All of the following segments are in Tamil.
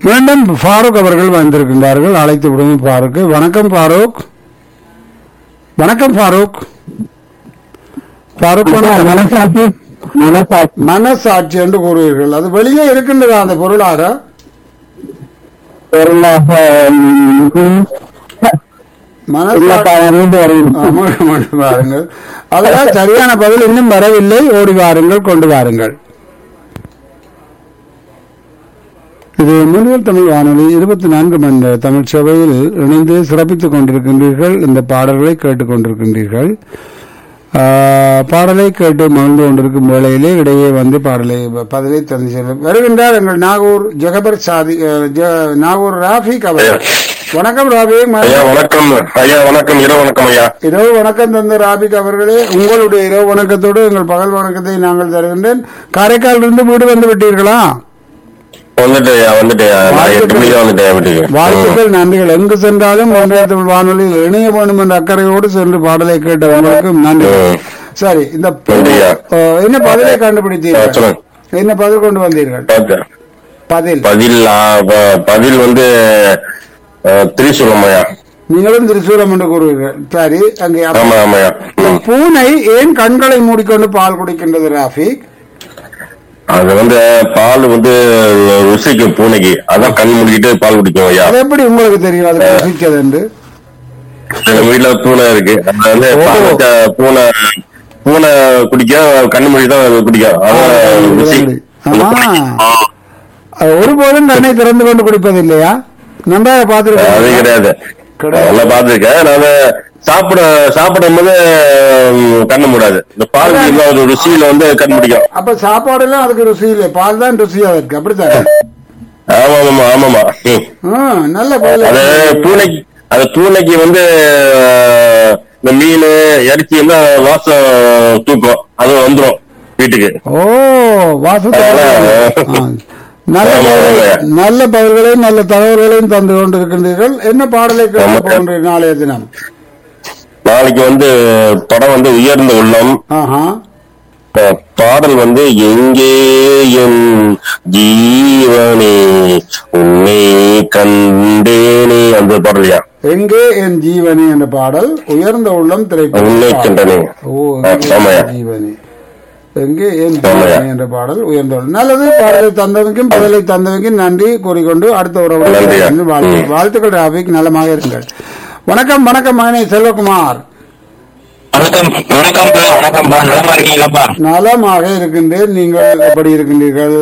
மீண்டும் ஃபாரூக் அவர்கள் வந்திருக்கின்றார்கள் அழைத்து விடுவோம் ஃபாரூக் வணக்கம் ஃபாரூக் வணக்கம் ஃபாரூக் ஃபாரூக் வணக்கம். மனசாட்சி மனசாட்சி மனசாட்சி என்று கூறுவீர்கள் அது வெளியே இருக்கின்றதா அந்த பொருளாக பொருளாக ம், மனசாட்சி இல்லப்பா, இருந்து வருகிறது. ஆமா, கொண்டு வாருங்கள் அதனால் சரியான பதில் இன்னும் வரவில்லை ஓடி வாருங்கள் கொண்டு வாருங்கள் இது முன்னில் தமிழ் வானொலி இருபத்தி நான்கு மணி நேர தமிழ் சபையில் இணைந்து சிறப்பித்துக் கொண்டிருக்கின்றீர்கள் இந்த பாடல்களை கேட்டுக் கொண்டிருக்கின்றீர்கள் ஆ, பாடலை கேட்டு மகிழ்ந்து கொண்டிருக்கும் வேளையிலே இடையே வந்து பாடலை பதிலை தந்து செல்லும் வருகின்றார் எங்கள் நாகூர் ஜெகபர் சாதி அஹ், ஜ- நாகூர் ராஃபிக் அவர் வணக்கம் ராஃபிக் ஐயா வணக்கம் ஐயா வணக்கம் இரவு வணக்கம் ஐயா இரவு வணக்கம் தந்த ராபிக் அவர்களே உங்களுடைய இரவு வணக்கத்தோடு எங்கள் பகல் வணக்கத்தை நாங்கள் தருகின்றேன் காரைக்காலிலிருந்து வீடு வந்து விட்டீர்களா வந்துட்டேன் ஐயா வந்துட்டேன் நான் எட்டு மணிக்கு வந்துட்டேன் வீட்டுக்கு ம். வாழ்த்துக்கள் நன்றிகள் எங்கு சென்றாலும் ஒன்றிய தமிழ் வானொலியில் இணைய வேண்டும் என்ற அக்கறையோடு சென்று பாடலை கேட்ட உங்களுக்கு நன்றி ம். சரி இந்த ப- நன்றியா. அஹ், என்ன பதிலை ஆ, கண்டுபிடித்தீர்கள் சொல்லுங்க என்ன பதில் கொண்டு வந்தீர்கள் பார்த்தேன். பதில் பதில் ஆ, ப- பதில் வந்து அஹ், திரிசூலம் ஐயா நீங்களும் திருசூலம் என்று கூறுவீர்கள் சரி அங்கே அப்ப- ஆமா ஆமாய்யா ம். பூனை ஏன் கண்களை மூடிக்கொண்டு பால் குடிக்கின்றது ராஃபிக் அது வந்து பால் வந்து ருசிக்கும் பூனைக்கு அதான் கண் முடிக்கிட்டு பால் குடிக்கும் ஐயா அது எப்படி உங்களுக்கு தெரியும் அது ருசிக்கிறது என்று எங்க வீட்டுல பூனை இருக்கு அது வந்து பால் வச்ச பூனை பூனை குடிக்க கண்ணு மொழி தான் அது குடிக்கும் அதான் ருசி ஆமா. அது ஒருபோதும் கண்ணை திறந்து கொண்டு குடிப்பது இல்லையா நன்றாக அது பார்த்துருக்கேன் கிடையாது கிடையாது. நல்லா பாத்துருக்கேன் நான் சாப்பிட சாப்பிடும் போது ம், கண்ணு மூடாது இந்த பால் குடிக்கும் ஒரு ருசியில வந்து கண் முடிக்கும் அப்ப சாப்பாடு எல்லாம் அதுக்கு ருசி இல்லை பால் தான் ருசி அதற்கு அப்படித்தானே ஆமா ஆமா ஆமாமா ம். ம், நல்ல பதில் அது பூனைக்கு அது பூனைக்கு வந்து அஹ், இந்த மீன் இறைச்சி எல்லாம் வாசம் தூக்கும் அது வந்துரும் வீட்டுக்கு ஓ வாசத்தை அதனால- ஆ. நல்ல ஆமா, பதில்கள், ஆமா. நல்ல பதில்களையும் நல்ல தகவல்களையும் தந்து கொண்டிருக்கின்றீர்கள் என்ன பாடலை கேட்க ஆமா. போகின்ற நாளைய தினம் நாளைக்கு வந்து படம் வந்து உயர்ந்த உள்ளம் ஆஹா அஹ், பாடல் வந்து எங்கே என் ஜீவனே உன்னை கண்டேனே அந்த பாடலையா எங்கே என் ஜீவனி என்ற பாடல் உயர்ந்த உள்ளம் உன்னை திரைப்படம் கண்டனே ஓ ஆ, எங்கே ஆமாய்யா. என் ஜீவனி எங்கே என் ஆமாய்யா. ஜீவனி என்ற பாடல் உயர்ந்த உள்ளம் நல்லது பாடலை தந்தவனுக்கும் பதிலை தந்தவனுக்கும் நன்றி கூறிக்கொண்டு அடுத்த உறவு நன்றியா. வாழ்த்து ம். வாழ்த்துக்கள் ராபிக் நலமாக இருங்கள் வணக்கம் வணக்கம் மகனே செல்வகுமார் வணக்கம் வணக்கம் வணக்கம் நலமா இருக்கீங்களாப்பா நலமாக இருக்கின்றேன் நீங்கள் எப்படி இருக்கின்றீர்கள்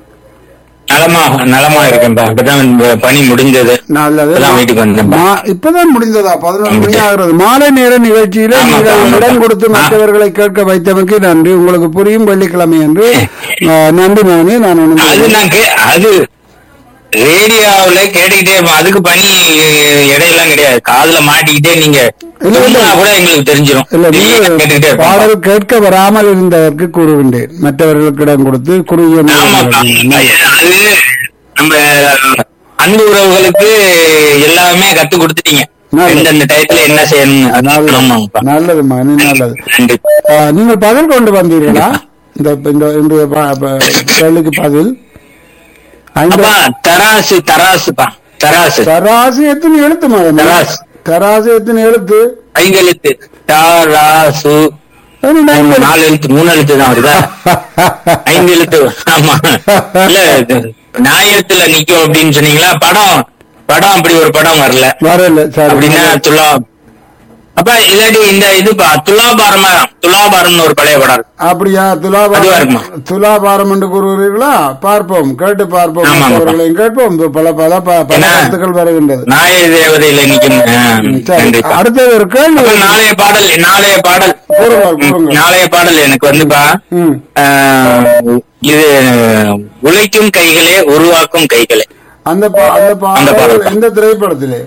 நலமா நலமா இருக்கேன்பா இப்பதான் இந்த பணி முடிஞ்சது நல்லது இப்பதான் வீட்டுக்கு வந்தேன்பா மா- இப்பதான் முடிந்ததா பதினொன்று மணி ஆகிறது மாலை நேர நிகழ்ச்சியில ஆமாப்பா, நீங்கள் ஆமாப்பா. இடம் கொடுத்து ஆ. மற்றவர்களை கேட்க வைத்தமைக்கு நன்றி உங்களுக்கு புரியும் வெள்ளிக்கிழமை என்று ஆ, நன்றி மகனே நான் ஒண்ணும் அது நான் கே- அது ரேடியோவுல கேட்டுக்கிட்டே இருப்போம் அதுக்கு பணி இடையெல்லாம் கிடையாது காதுல மாட்டிக்கிட்டே நீங்க இல்ல, இல்ல. சொன்னா கூட எங்களுக்கு தெரிஞ்சிடும் இல்ல நீங்க கேட்டுக்கிட்டே நீங்கள் இருப்போம் பாடல் கேட்க வராமல் இருந்ததற்கு கூறுகின்றேன் மற்றவர்களுக்கு இடம் கொடுத்து குறுகிய ஆமாப்பா நேரம் அது நம்ம அன்பு உறவுகளுக்கு எல்லாமே கத்து கொடுத்துட்டீங்க நல்லது. எந்தெந்த டயத்துல என்ன செய்யணும் அது ஆமாப்பா நல்லது மகனே நல்லது நன்றி ஆ, நீங்கள் பதில் கொண்டு வந்தீர்களா இந்த இந்த இன்றைய ப- ப- கேள்விக்கு பதில் ஐந்து அப்பா தராசு தராசுப்பா தராசு தராசு எத்தனை எழுத்து மகன் தராசு. தராசு எத்தனை எழுத்து ஐந்தெழுத்து தராசு அது நான் மூணு, நாலு எழுத்து மூணு எழுத்து தான் வருதா ஐந்து எழுத்து ஆமா இல்ல இது ஞாயிறத்துல நிக்கும் அப்படின்னு சொன்னீங்களா படம் படம் அப்படி ஒரு படம் வரல வரல சரி அப்படின்னா துலா அப்ப இல்லாட்டி இந்த இதுப்பா துலாபாரமா துலாபாரம்னு ஒரு பழைய படம் இருக்கு. அப்படியா அதுவா துலாபாரம் இருக்குமா? துலாபாரம் என்று கூறுகிறீர்களா பார்ப்போம் கேட்டு பார்ப்போம் ஆமாம், ஆமாம். அவர்களையும் கேட்போம் இது பல பல ப- பல ஏன்னா, கருத்துக்கள் வருகின்றது நாய தேவதையில நிக்கும் ஆ, சரி நன்றிப்பா அடுத்தது ஒரு கேள்வி அப்ப நாளைய பாடல் நாளைய பாடல் கூறுங்கள் கூறுங்கள் நாளைய பாடல் எனக்கு வந்துப்பா ம். ஆஹ், இது உழைக்கும் கைகளே உருவாக்கும் கைகளே அந்த பா- அந்த அந்த பாடல் பாடல். எந்த திரைப்படத்திலே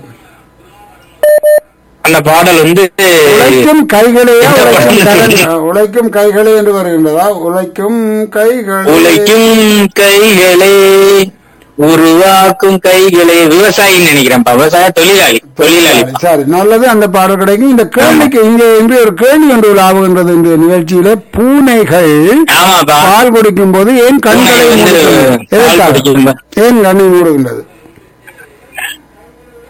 அந்த பாடல் வந்து உழைக்கும் கைகளே எந்த உழைக்கும் படம்? கரங்கள். உழைக்கும் கைகளே என்று வருகின்றதா உழைக்கும் கைகளே உழைக்கும் கைகளே உருவாக்கும் கைகளே விவசாயின்னு நினைக்கிறேன்ப்பா விவசாய தொழிலாளி தொழிலாளி சரி நல்லது அந்த பாடல் கிடைக்கும் இந்த கேள்விக்கு இங்கே இன்று ஒரு கேள்வி ஒன்று லாபுகின்றது இந்த நிகழ்ச்சியில பூனைகள் ஆமாப்பா பால் குடிக்கும் போது ஏன் கண்களை பூனை வந்து மூடுகின்றது? பால் எதற்காக? குடிக்கும் போது- ஏன் கண்ணை மூடுகின்றது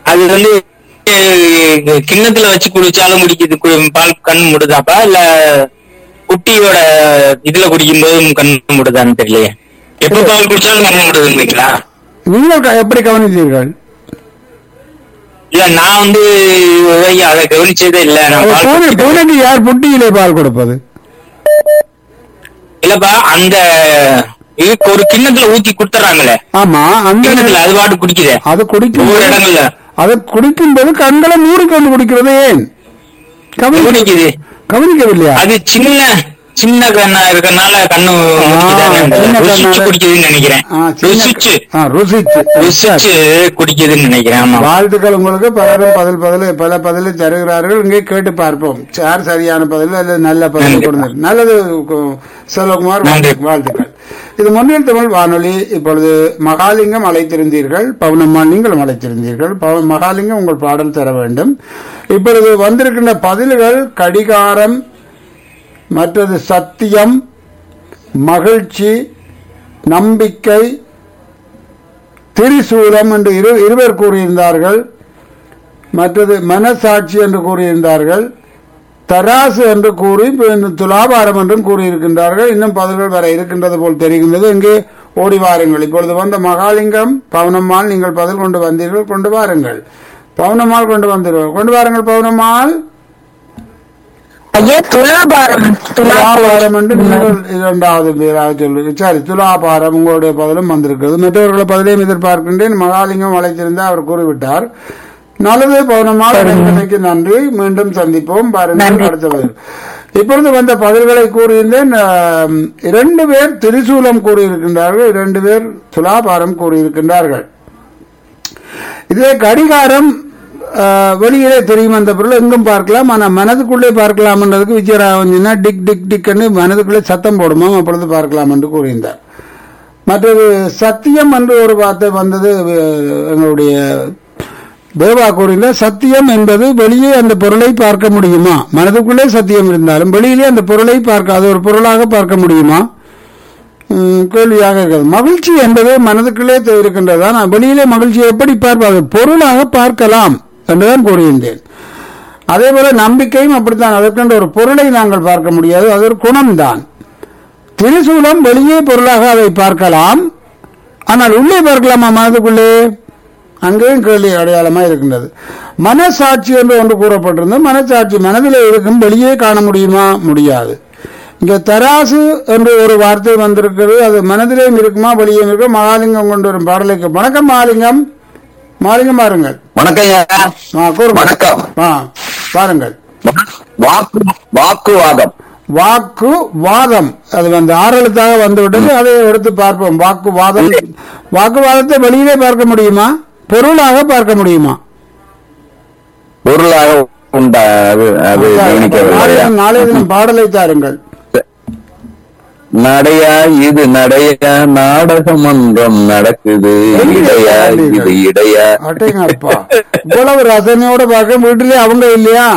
அது வந்து அஹ், கிண்ணத்துல வச்சு குடிச்சாலும் குடிக்குது கு- பால் கண் முடுதாப்பா இல்ல குட்டியோட இதுல குடிக்கும் போதும் கண் முடுதான்னு தெரியலையே எப்ப பால் குடிச்சாலும் கண் முடுதுங்களா நீங்கள் க- எப்படி கவனித்தீர்கள் இல்ல நான் வந்து ஐயா, அதை கவனிச்சதே இல்ல நான் அது பால் பூனை குடிச்சிட்டு- பூனைக்கு யார் புட்டியிலே பால் கொடுப்பது இல்லப்பா அந்த இதுக்கு ஒரு கிண்ணத்துல ஊத்தி குடுத்துறாங்களே ஆமா அந்த கிண்ணத்துல அது பாட்டு குடிக்குதே அது குடிக்கும் ஒவ்வொரு போது- இடங்கள்ல அது குடிக்கும்போது கண்களை மூடிக்கொண்டு குடிக்கிறது ஏன் கவனி- குடிக்குது கவனிக்கவில்லையா அது சின்ன சின்ன கண்ணா இருக்கறனால கண்ணு முடிக்குதானே? அந்த சின்ன ருசிச்சு கண்ணால- குடிக்குதுன்னு நினைக்கிறேன் ஆ, சின்ன- ருசிச்சு ஆ, ருசிச்சு ருசிச்சு குடிக்குதுன்னு நினைக்கிறேன் ஆமா வாழ்த்துக்கள் உங்களுக்கு பலரும் பதில் பதில் பல பதிலை தருகிறார்கள் இங்கே கேட்டு பார்ப்போம் யார் சரியான பதில் அல்லது நல்ல பதில் நன்றி. கொடுங்க நல்லது கு- செல்வகுமார் நன்றி. வாழ்த்துக்கள் இது முன்னில் தமிழ் வானொலி இப்பொழுது மகாலிங்கம் அழைத்திருந்தீர்கள் பவுனம்மா நீங்களும் அழைத்திருந்தீர்கள் பவ- மகாலிங்கம் உங்கள் பாடல் தர வேண்டும் இப்பொழுது வந்திருக்கின்ற பதில்கள் கடிகாரம் மற்றது சத்தியம் மகிழ்ச்சி நம்பிக்கை திரிசூலம் என்று இரு இருவர் கூறியிருந்தார்கள் மற்றது மனசாட்சி என்று கூறியிருந்தார்கள் தராசு என்று கூறி இப்ப இந்த துலாபாரம் என்றும் கூறியிருக்கின்றார்கள் இன்னும் பதில்கள் வர இருக்கின்றது போல் தெரிகின்றது இங்கே ஓடி வாருங்கள் இப்பொழுது வந்த மகாலிங்கம் பவுனம்மாள் நீங்கள் பதில் கொண்டு வந்தீர்கள் கொண்டு வாருங்கள் பவுனம்மாள் கொண்டு வந்தீர்கள் கொண்டு வாருங்கள் பவுனம்மாள் ஐயா துலாபாரம் துலாபாரம் என்று நீங்கள் இரண்டாவது பேராக சொல்லு சரி துலாபாரம் உங்களுடைய பதிலும் வந்திருக்கிறது மற்றவர்களை பதிலையும் எதிர்பார்க்கின்றேன் மகாலிங்கம் அழைத்திருந்தார் அவர் கூறிவிட்டார் நல்லது பௌர்ணமால் இணைந்தமைக்கு நன்றி மீண்டும் சந்திப்போம் பாருங்கள் அடுத்தது இப்பொழுது வந்த பதில்களை கூறியிருந்தேன் ஆம், இரண்டு பேர் திரிசூலம் கூறியிருக்கின்றார்கள் இரண்டு பேர் துலாபாரம் கூறியிருக்கின்றார்கள் இதே கடிகாரம் ஆ, வெளியிலே தெரியும் அந்த பொருள் எங்கும் பார்க்கலாம் ஆனா மனதுக்குள்ளே பார்க்கலாம்ன்றதுக்கு விஜயராகவன் டிக் டிக் டிக்னு மனதுக்குள்ளே சத்தம் போடுமா அப்பொழுது பார்க்கலாம் என்று கூறியிருந்தார் மற்றது சத்தியம் என்று ஒரு வார்த்தை வந்தது அஹ், எங்களுடைய தேவா கூறினார் சத்தியம் என்பது வெளியே அந்த பொருளை பார்க்க முடியுமா மனதுக்குள்ளே சத்தியம் இருந்தாலும் வெளியிலே அந்த பொருளை பார்க்க அது ஒரு பொருளாக பார்க்க முடியுமா ம், கேள்வியாக இருக்கிறது மகிழ்ச்சி என்பது மனதுக்குள்ளே தெ- இருக்கின்றது ஆனால் வெளியிலே மகிழ்ச்சியை எப்படி பார்ப்பது பொருளாக பார்க்கலாம் என்றுதான் கூறுகின்றேன் அதே போல நம்பிக்கையும் அப்படித்தான் அதற்கென்ற ஒரு பொருளை நாங்கள் பார்க்க முடியாது அது ஒரு குணம்தான் திரிசூலம் வெளியே பொருளாக அதை பார்க்கலாம் ஆனால் உள்ளே பார்க்கலாமா மனதுக்குள்ளே அங்கேயும் கேள்வி அடையாளமா இருக்கின்றது மனசாட்சி என்று ஒன்று கூறப்பட்டிருந்தது மனசாட்சி மனதிலே இருக்கும் வெளியே காண முடியுமா முடியாது இங்க தராசு என்று ஒரு வார்த்தை வந்திருக்கிறது அது மனதிலேயும் இருக்குமா வெளியே இருக்கும் மகாலிங்கம் கொண்டு வரும் பாடலுக்கு வணக்கம் மகாலிங்கம் மகாலிங்கம் பாருங்கள் வணக்கம் ஐயா. ஆ, கூறுங்கள். வணக்கம். ஆ, பாருங்கள் வாக்கு வாக்குவாதம் வாக்கு வாதம் அது வந்து ஆறெழுத்தாக வந்துவிட்டது அதை எடுத்து பார்ப்போம் வாக்கு வாதம் வாக்குவாதத்தை வெளியிலே பார்க்க முடியுமா பொருளாக பார்க்க முடியுமா பொருளாக உண்டா அது அது கவனிக்கவில்லை நாளைய நாளைய தினம் பாடலை தாருங்கள் நடையா இது நடையா நாடகம் ஒன்றும் நடக்குது இடையா இது இடையா அட்டைங்கப்பா இவ்வளவு ரசனையோட பார்க்க வீட்டிலே அவங்க இல்லையா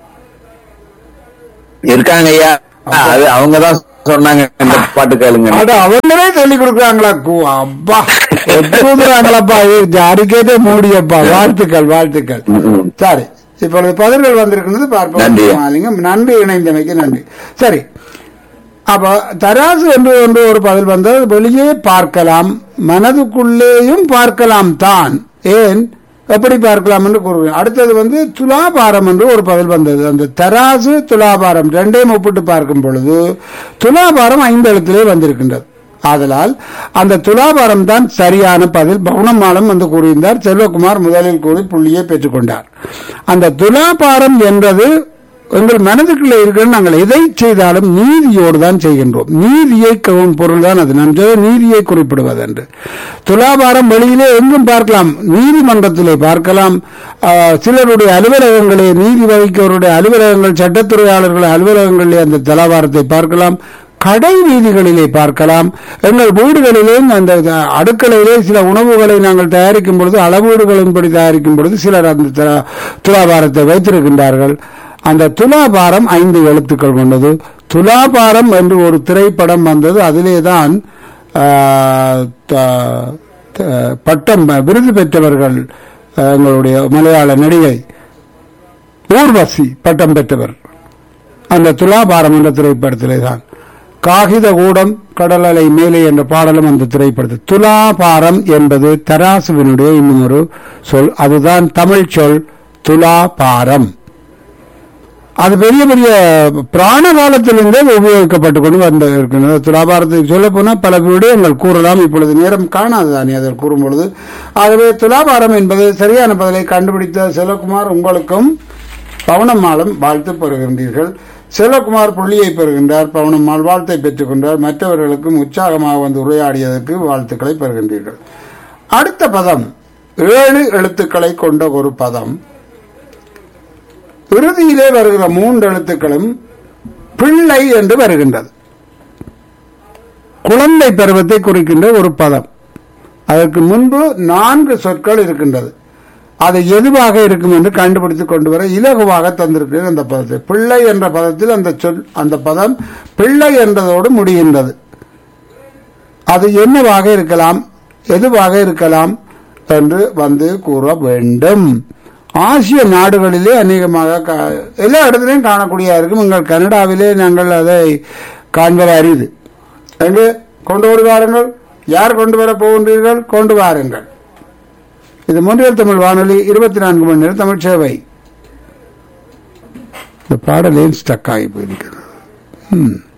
இருக்காங்க ஐயா அது அவங்கதான் சொன்னாங்க இந்த பாட்டு கேளுங்க அட அவங்களே சொல்லி கொடுக்குறாங்களா கு- அப்பா எப்போதுறாங்களாப்பா அடிக்கேட்டே மூடியப்பா வாழ்த்துக்கள் வாழ்த்துக்கள் ம். சரி இப்பொழுது பதில்கள் வந்திருக்கிறது பார்ப்போம் நன்றி. மாலிங்கம் நன்றி இணைந்தமைக்கு நன்றி சரி அப்ப தராசு என்று ஒன்று ஒரு பதில் வந்தது வெளியே பார்க்கலாம் மனதுக்குள்ளேயும் பார்க்கலாம் தான் ஏன் எப்படி பார்க்கலாம் என்று கூறுவேன் அடுத்தது வந்து துலாபாரம் என்று ஒரு பதில் வந்தது அந்த தராசு துலாபாரம் ரெண்டையும் ஒப்பிட்டு பார்க்கும் பொழுது துலாபாரம் ஐந்து எழுத்திலே வந்திருக்கின்றது ஆதலால் அந்த துலாபாரம் தான் சரியான பதில் பவுனமாலம் வந்து கூறியிருந்தார் செல்வகுமார் முதலில் கூறி புள்ளியை பெற்றுக்கொண்டார் அந்த துலாபாரம் என்பது எங்கள் மனதுக்குள்ளே இருக்கிற நாங்கள் எதை செய்தாலும் நீதியோடு தான் செய்கின்றோம் நீதியை கவும் பொருள் தான் அது நான் சொல்ல நீதியை குறிப்பிடுவது என்று துலாபாரம் வெளியிலே எங்கும் பார்க்கலாம் நீதிமன்றத்திலே பார்க்கலாம் ஆ, சிலருடைய அலுவலகங்களே நீதி வகிக்கவருடைய அலுவலகங்கள் சட்டத்துறையாளர்கள் அலுவலகங்களிலே அந்த துலாபாரத்தை பார்க்கலாம் கடை வீதிகளிலே பார்க்கலாம் எங்கள் வீடுகளிலேயும் அந்த அடுக்கலையிலே சில உணவுகளை நாங்கள் தயாரிக்கும் பொழுது அளவீடுகளின்படி தயாரிக்கும் பொழுது சிலர் அந்த துலா- துலாபாரத்தை வைத்திருக்கின்றார்கள் அந்த துலாபாரம் ஐந்து எழுத்துக்கள் கொண்டது துலாபாரம் என்று ஒரு திரைப்படம் வந்தது அதிலே தான் ஆ, த- த- பட்டம் விருது பெற்றவர்கள் அஹ், எங்களுடைய மலையாள நடிகை ஊர்வசி பட்டம் பெற்றவர் அந்த துலாபாரம் என்ற திரைப்படத்திலே தான் காகித கூடம் கடல் அலை மேலே என்ற பாடலும் அந்த திரைப்படத்தில் துலாபாரம் என்பது தராசுவினுடைய இன்னும் ஒரு சொல் அதுதான் தமிழ் சொல் துலாபாரம் அது பெரிய பெரிய பிராண காலத்திலிருந்தே உபயோகிக்கப்பட்டு கொண்டு வந்து இருக்கின்றது துலாபாரத்துக்கு சொல்ல போனால் பல விடயங்கள் கூறலாம் இப்பொழுது நேரம் காணாதுதானே அதை கூறும் பொழுது ஆகவே துலாபாரம் என்பது சரியான பதிலை கண்டுபிடித்த செல்வகுமார் உங்களுக்கும் பவனம்மாளும் வாழ்த்து பெறுகின்றீர்கள் செல்வகுமார் புள்ளியை பெறுகின்றார் பவனம்மாள் வாழ்த்தை பெற்றுக் கொண்டார் மற்றவர்களுக்கும் உற்சாகமாக வந்து உரையாடியதற்கு வாழ்த்துக்களை பெறுகின்றீர்கள் அடுத்த பதம் ஏழு எழுத்துக்களை கொண்ட ஒரு பதம் இறுதியிலே வருகிற மூன்று எழுத்துக்களும் பிள்ளை என்று வருகின்றது குழந்தை பருவத்தை குறிக்கின்ற ஒரு பதம் அதற்கு முன்பு நான்கு சொற்கள் இருக்கின்றது அது எதுவாக இருக்கும் என்று கண்டுபிடித்து கொண்டு வர இலகுவாக தந்திருக்கிறது அந்த பதத்தை பிள்ளை என்ற பதத்தில் அந்த சொல் அந்த பதம் பிள்ளை என்றதோடு முடிகின்றது அது என்னவாக இருக்கலாம் எதுவாக இருக்கலாம் என்று வந்து கூற வேண்டும் ஆசிய நாடுகளிலே அநேகமாக கா- எல்லா இடத்திலையும் காணக்கூடிய இருக்கும் எங்கள் கனடாவிலே நாங்கள் அதை காண்பது அரிது எங்கே கொண்டு வருவாருங்கள் யார் கொண்டு வர போகின்றீர்கள் கொண்டு வாருங்கள் இது மொன்றியல் தமிழ் வானொலி இருபத்தி நான்கு மணி நேரம் தமிழ் சேவை இந்த பாடல் ஏன் ஸ்டக் ஆகி போயிருக்கிறது ம்